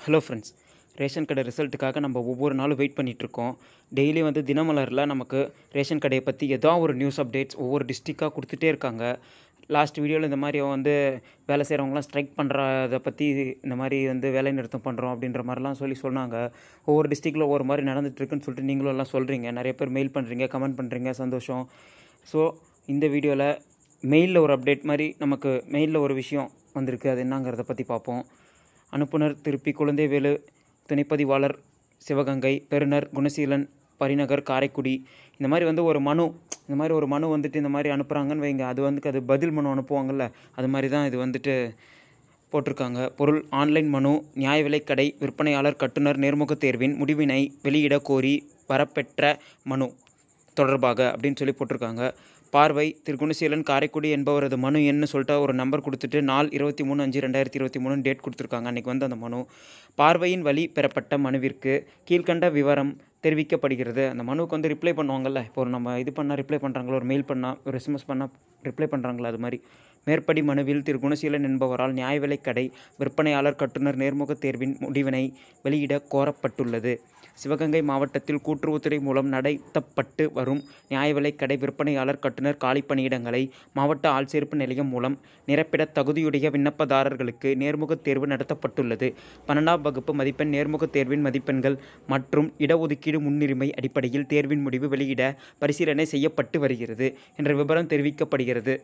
hello friends ration கடை ரிசல்ட்டுக்காக நம்ம ஒவ்வொரு நாளும் வெயிட் பண்ணிகிட்ருக்கோம் டெய்லி வந்து தினமலரில் நமக்கு ரேஷன் கடையை பற்றி ஏதோ ஒரு நியூஸ் அப்டேட்ஸ் ஒவ்வொரு டிஸ்ட்ரிக்டாக கொடுத்துட்டே இருக்காங்க லாஸ்ட் வீடியோவில் இந்த மாதிரி வந்து வேலை செய்கிறவங்களாம் ஸ்ட்ரைக் பண்ணுறத பற்றி இந்த மாதிரி வந்து வேலை நிறுத்தம் பண்ணுறோம் அப்படின்ற மாதிரிலாம் சொல்லி சொன்னாங்க ஒவ்வொரு டிஸ்ட்ரிக்டில் ஒவ்வொரு மாதிரி நடந்துட்டுருக்குன்னு சொல்லிட்டு நீங்களும் எல்லாம் சொல்கிறீங்க நிறைய பேர் மெயில் பண்ணுறீங்க கமெண்ட் பண்ணுறீங்க சந்தோஷம் ஸோ இந்த வீடியோவில் மெயிலில் ஒரு அப்டேட் மாதிரி நமக்கு மெயிலில் ஒரு விஷயம் வந்திருக்கு அது என்னங்கிறத பற்றி பார்ப்போம் அனுப்புனர் திருப்பி குழந்தைவேலு துணைப்பதிவாளர் சிவகங்கை பெறுநர் குணசீலன் பரிநகர் காரைக்குடி இந்த மாதிரி வந்து ஒரு மனு இந்த மாதிரி ஒரு மனு வந்துட்டு இந்த மாதிரி அனுப்புகிறாங்கன்னு வைங்க அது வந்து அது பதில் மனு அனுப்புவாங்கல்ல அது மாதிரி தான் இது வந்துட்டு போட்டிருக்காங்க பொருள் ஆன்லைன் மனு நியாய விலைக்கடை விற்பனையாளர் கட்டுனர் நேர்முகத் தேர்வின் முடிவினை வெளியிட கோரி வரப்பெற்ற மனு தொடர்பாக அப்படின்னு சொல்லி போட்டிருக்காங்க பார்வை திரு குணசீலன் காரைக்குடி என்பவரது மனு என்ன சொல்லிட்டு ஒரு நம்பர் கொடுத்துட்டு நாள் இருபத்தி மூணு அஞ்சு ரெண்டாயிரத்தி இருபத்தி மூணு டேட் கொடுத்துருக்காங்க அன்றைக்கி வந்து அந்த மனு பார்வையின் வழி பெறப்பட்ட மனுவிற்கு கீழ்கண்ட விவரம் தெரிவிக்கப்படுகிறது அந்த மனுவுக்கு வந்து ரிப்ளை பண்ணுவாங்கல்ல இப்போ ஒரு நம்ம இது பண்ணால் ரிப்ளை பண்ணுறாங்களோ ஒரு மெயில் பண்ணால் ஒரு எஸ்எம்எஸ் பண்ணால் ரிப்ளை பண்ணுறாங்களா அது மாதிரி மேற்படி மனுவில் திரு குணசீலன் என்பவரால் நியாய விலைக்கடை விற்பனையாளர் கட்டுனர் நேர்முகத் தேர்வின் முடிவினை வெளியிட கோரப்பட்டுள்ளது சிவகங்கை மாவட்டத்தில் கூட்டுறவுத்துறை மூலம் நடத்தப்பட்டு வரும் நியாய விலைக்கடை விற்பனையாளர் கட்டுனர் காலி பணியிடங்களை மாவட்ட ஆள்சேர்ப்பு நிலையம் மூலம் நிரப்பிட தகுதியுடைய விண்ணப்பதாரர்களுக்கு நேர்முகத் தேர்வு நடத்தப்பட்டுள்ளது பன்னெண்டாம் வகுப்பு மதிப்பெண் நேர்முகத் தேர்வின் மதிப்பெண்கள் மற்றும் இடஒதுக்கீடு முன்னுரிமை அடிப்படையில் தேர்வின் முடிவு வெளியிட பரிசீலனை செய்யப்பட்டு வருகிறது என்ற விவரம் தெரிவிக்கப்படுகிறது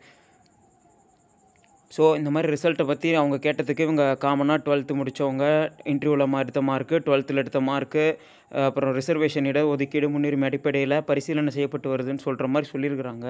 ஸோ இந்த மாதிரி ரிசல்ட்டை பற்றி அவங்க கேட்டதுக்கு இவங்க காமனாக டுவெல்த்து முடித்தவங்க இன்டர்வியூவில் எடுத்த மார்க்கு டுவெல்த்தில் எடுத்த மார்க்கு அப்புறம் ரிசர்வேஷன் இட ஒதுக்கீடு முன்னுரிமை அடிப்படையில் பரிசீலனை செய்யப்பட்டு வருதுன்னு சொல்கிற மாதிரி சொல்லியிருக்கிறாங்க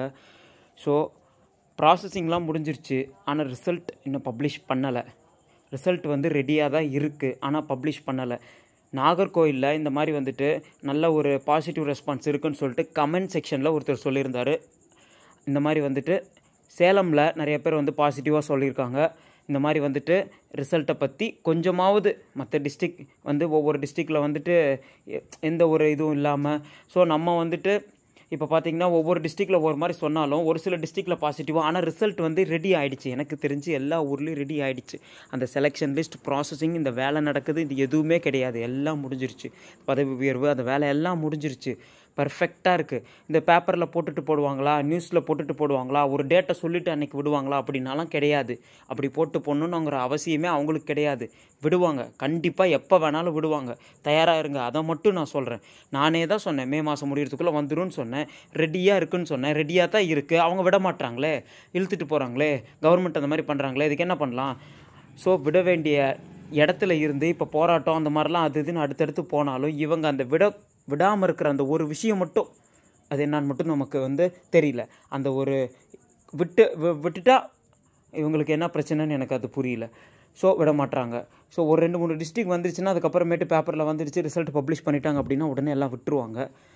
ஸோ ப்ராசஸிங்லாம் முடிஞ்சிருச்சு ஆனால் ரிசல்ட் இன்னும் பப்ளிஷ் பண்ணலை ரிசல்ட் வந்து ரெடியாக தான் இருக்குது ஆனால் பப்ளிஷ் பண்ணலை நாகர்கோயிலில் இந்த மாதிரி வந்துட்டு நல்ல ஒரு பாசிட்டிவ் ரெஸ்பான்ஸ் இருக்குன்னு சொல்லிட்டு கமெண்ட் செக்ஷனில் ஒருத்தர் சொல்லியிருந்தார் இந்த மாதிரி வந்துட்டு சேலமில் நிறைய பேர் வந்து பாசிட்டிவாக சொல்லியிருக்காங்க இந்த மாதிரி வந்துட்டு ரிசல்ட்டை பற்றி கொஞ்சமாவது மற்ற டிஸ்ட்ரிக் வந்து ஒவ்வொரு டிஸ்ட்ரிக்டில் வந்துட்டு எ- எந்த ஒரு இதுவும் இல்லாமல் ஸோ நம்ம வந்துட்டு இப்போ பார்த்தீங்கன்னா ஒவ்வொரு டிஸ்ட்ரிக்டில் ஒவ்வொரு மாதிரி சொன்னாலும் ஒரு சில டிஸ்ட்ரிக்டில் பாசிட்டிவாக ஆனால் ரிசல்ட் வந்து ரெடி ஆயிடுச்சு எனக்கு தெரிஞ்சு எல்லா ஊர்லேயும் ரெடி ஆயிடுச்சு அந்த செலெக்ஷன் லிஸ்ட் ப்ராசஸிங் இந்த வேலை நடக்குது இது எதுவுமே கிடையாது எல்லாம் முடிஞ்சிருச்சு பதவி உயர்வு அந்த வேலை எல்லாம் முடிஞ்சிருச்சு பர்ஃபெக்டாக இருக்குது இந்த பேப்பரில் போட்டுட்டு போடுவாங்களா நியூஸில் போட்டுட்டு போடுவாங்களா ஒரு டேட்டை சொல்லிட்டு அன்னைக்கு விடுவாங்களா அப்படின்னாலாம் கிடையாது அப்படி போட்டு போடணுங்கிற அவசியமே அவங்களுக்கு கிடையாது விடுவாங்க கண்டிப்பாக எப்போ வேணாலும் விடுவாங்க தயாராக இருங்க அதை மட்டும் நான் சொல்கிறேன் நானே தான் சொன்னேன் மே மாதம் முடியறதுக்குள்ளே வந்துரும்னு சொன்னேன் ரெடியாக இருக்குன்னு சொன்னேன் ரெடியாக தான் இருக்குது அவங்க விட மாட்றாங்களே இழுத்துட்டு போகிறாங்களே கவர்மெண்ட் அந்த மாதிரி பண்ணுறாங்களே இதுக்கு என்ன பண்ணலாம் ஸோ விட வேண்டிய இடத்துல இருந்து இப்போ போராட்டம் அந்த மாதிரிலாம் அது இதுன்னு அடுத்தடுத்து போனாலும் இவங்க அந்த விட விடாமல் இருக்கிற அந்த ஒரு விஷயம் மட்டும் அது என்னன்னு மட்டும் நமக்கு வந்து தெரியல அந்த ஒரு விட்டு வி- விட்டுட்டா இவங்களுக்கு என்ன பிரச்சனைன்னு எனக்கு அது புரியல ஸோ விட மாட்றாங்க ஸோ ஒரு ரெண்டு மூணு டிஸ்ட்ரிக் வந்துருச்சுன்னா அதுக்கப்புறமேட்டு பேப்பரில் வந்துருச்சு ரிசல்ட் பப்ளிஷ் பண்ணிட்டாங்க அப்படின்னா உடனே எல்லாம் விட்டுருவாங்க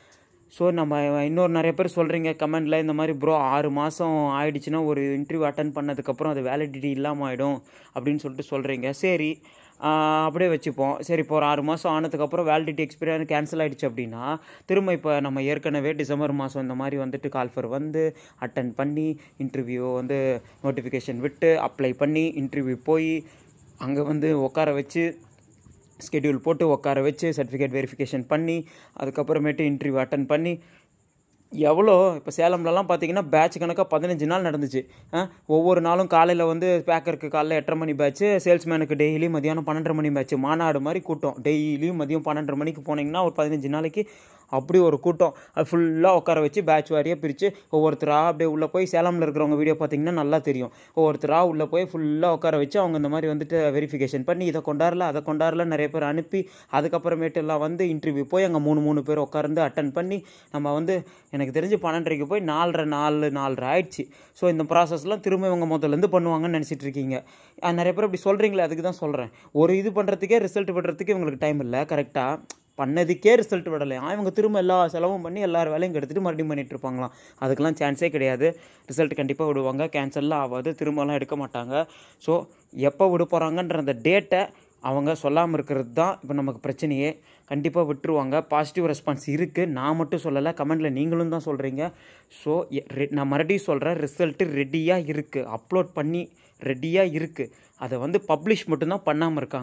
ஸோ நம்ம இன்னொரு நிறைய பேர் சொல்கிறீங்க கமெண்டில் இந்த மாதிரி ப்ரோ ஆறு மாதம் ஆயிடுச்சுன்னா ஒரு இன்டர்வியூ அட்டன் பண்ணதுக்கப்புறம் அது வேலிடிட்டி இல்லாமல் ஆகிடும் அப்படின்னு சொல்லிட்டு சொல்கிறீங்க சரி ஆஹ் அப்படியே வச்சுப்போம் சரி இப்போ ஒரு ஆறு மாதம் ஆனதுக்கப்புறம் வேலிடிட்டி எக்ஸ்பீரியன் கேன்சல் ஆகிடுச்சு அப்படின்னா திரும்ப இப்போ நம்ம ஏற்கனவே டிசம்பர் மாதம் இந்த மாதிரி வந்துட்டு கால்ஃபர் வந்து அட்டன் பண்ணி இன்டர்வியூ வந்து நோட்டிஃபிகேஷன் விட்டு அப்ளை பண்ணி இன்டர்வியூ போய் அங்கே வந்து உட்கார வச்சு ஸ்கெடியூல் போட்டு உட்கார வச்சு சர்டிஃபிகேட் வெரிஃபிகேஷன் பண்ணி அதுக்கப்புறமேட்டு இன்டர்வியூ அட்டன் பண்ணி எவ்வளோ இப்போ சேலம்லலாம் பார்த்தீங்கன்னா பேட்ச் கணக்காக பதினஞ்சு நாள் நடந்துச்சு ஆ, ஒவ்வொரு நாளும் காலையில் வந்து பேக்கருக்கு காலைல எட்டரை மணி பேட்ச்சு சேல்ஸ்மேனுக்கு டெய்லி மதியானம் பன்னெண்டரை மணி பேட்ச் மாநாடு மாதிரி கூட்டம் டெய்லியும் மதியம் பன்னெண்டரை மணிக்கு போனீங்கன்னா ஒரு பதினஞ்சு நாளைக்கு அப்படி ஒரு கூட்டம் அது ஃபுல்லாக உட்கார வச்சு பேட்ச் வாரியாக பிரித்து ஒவ்வொருத்தராக அப்படியே உள்ளே போய் சேலமில் இருக்கிறவங்க வீடியோ பார்த்தீங்கன்னா நல்லா தெரியும் ஒவ்வொருத்தராக உள்ளே போய் ஃபுல்லாக உட்கார வச்சு அவங்க இந்த மாதிரி வந்துட்டு வெரிஃபிகேஷன் பண்ணி இதை கொண்டாடல அதை கொண்டாடல நிறைய பேர் அனுப்பி அதுக்கப்புறமேட்டு எல்லாம் வந்து இன்டர்வியூ போய் அங்கே மூணு மூணு பேர் உட்கார்ந்து அட்டன் பண்ணி நம்ம வந்து எனக்கு தெரிஞ்சு பன்னெண்டரைக்கு போய் நாலரை நாலு நாலரை ஆயிடுச்சு ஸோ இந்த ப்ராசஸ்லாம் திரும்ப இவங்க முதல்லேருந்து பண்ணுவாங்கன்னு நினச்சிட்டு இருக்கீங்க அஹ் நிறைய பேர் இப்படி சொல்கிறீங்களே அதுக்கு தான் சொல்கிறேன் ஒரு இது பண்ணுறதுக்கே ரிசல்ட் விடுறதுக்கு இவங்களுக்கு டைம் இல்லை கரெக்டாக பண்ணதுக்கே ரிசல்ட் விடலையா இவங்க திரும்ப எல்லா செலவும் பண்ணி எல்லார் வேலையும் கெடுத்துட்டு மறுபடியும் பண்ணிட்டு இருப்பாங்களாம் அதுக்கெல்லாம் சான்ஸே கிடையாது ரிசல்ட் கண்டிப்பாக விடுவாங்க கேன்சல்லாம் ஆகாது திரும்பலாம் எடுக்க மாட்டாங்க ஸோ எப்போ விட போகிறாங்கன்ற அந்த டேட்டை அவங்க சொல்லாமல் இருக்கிறது தான் இப்போ நமக்கு பிரச்சனையே கண்டிப்பாக விட்டுருவாங்க பாசிட்டிவ் ரெஸ்பான்ஸ் இருக்குது நான் மட்டும் சொல்லலை கமெண்டில் நீங்களும் தான் சொல்கிறீங்க ஸோ நான் மறுபடியும் சொல்கிறேன் ரிசல்ட்டு ரெடியாக இருக்குது அப்லோட் பண்ணி ரெடியாக இருக்குது அதை வந்து பப்ளிஷ் மட்டும்தான் பண்ணாமல் இருக்காங்க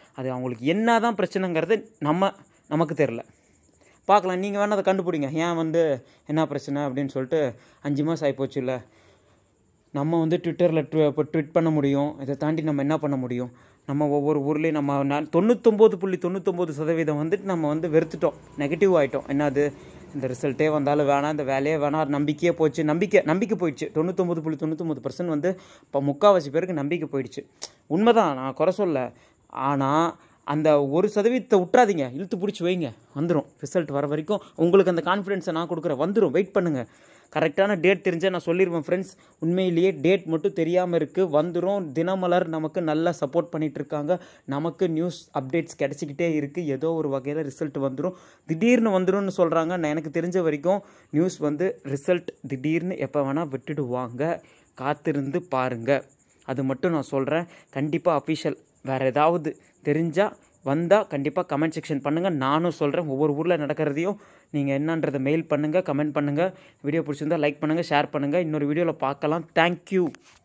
அது அவங்களுக்கு என்ன தான் பிரச்சனைங்கிறது நம்ம நமக்கு தெரில பார்க்கலாம் நீங்கள் வேணால் அதை கண்டுபிடிங்க ஏன் வந்து என்ன பிரச்சனை அப்படின்னு சொல்லிட்டு அஞ்சு மாதம் ஆகிப்போச்சு இல்லை நம்ம வந்து ட்விட்டரில் இப்போ ட்வீட் பண்ண முடியும் இதை தாண்டி நம்ம என்ன பண்ண முடியும் நம்ம ஒவ்வொரு ஊர்லேயும் நம்ம நான் தொண்ணூத்தொம்பது புள்ளி தொண்ணூத்தொம்பது சதவீதம் வந்துட்டு நம்ம வந்து வெறுத்துட்டோம் நெகட்டிவ் ஆகிட்டோம் என்னது இந்த ரிசல்ட்டே வந்தாலும் வேணாம் இந்த வேலையே வேணாம் நம்பிக்கையே போச்சு நம்பிக்கை நம்பிக்கை போயிடுச்சு தொண்ணூத்தொம்பது புள்ளி தொண்ணூத்தொம்பது பர்சன்ட் வந்து இப்போ முக்கால்வாசி பேருக்கு நம்பிக்கை போயிடுச்சு உண்மைதான் நான் குறை சொல்ல ஆனால் அந்த ஒரு சதவீதத்தை விட்றாதீங்க இழுத்து பிடிச்சி வைங்க வந்துடும் ரிசல்ட் வர வரைக்கும் உங்களுக்கு அந்த கான்ஃபிடென்ஸை நான் கொடுக்குறேன் வந்துடும் வெயிட் பண்ணுங்கள் கரெக்டான டேட் தெரிஞ்சால் நான் சொல்லிடுவேன் ஃப்ரெண்ட்ஸ் உண்மையிலேயே டேட் மட்டும் தெரியாமல் இருக்குது வந்துடும் தினமலர் நமக்கு நல்லா சப்போர்ட் பண்ணிகிட்டு இருக்காங்க நமக்கு நியூஸ் அப்டேட்ஸ் கிடச்சிக்கிட்டே இருக்குது ஏதோ ஒரு வகையில் ரிசல்ட் வந்துடும் திடீர்னு வந்துடும்னு சொல்கிறாங்க நான் எனக்கு தெரிஞ்ச வரைக்கும் நியூஸ் வந்து ரிசல்ட் திடீர்னு எப்போ வேணால் விட்டுடுவாங்க காத்திருந்து பாருங்கள் அது மட்டும் நான் சொல்கிறேன் கண்டிப்பாக அஃபிஷியல் வேறு ஏதாவது தெரிஞ்சால் வந்தால் கண்டிப்பாக கமெண்ட் செக்ஷன் பண்ணுங்கள் நானும் சொல்கிறேன் ஒவ்வொரு ஊரில் நடக்கிறதையும் நீங்கள் என்னன்றதை மெயில் பண்ணுங்கள் கமெண்ட் பண்ணுங்கள் வீடியோ பிடிச்சிருந்தா லைக் பண்ணுங்கள் ஷேர் பண்ணுங்கள் இன்னொரு வீடியோவில் பார்க்கலாம் தேங்க்யூ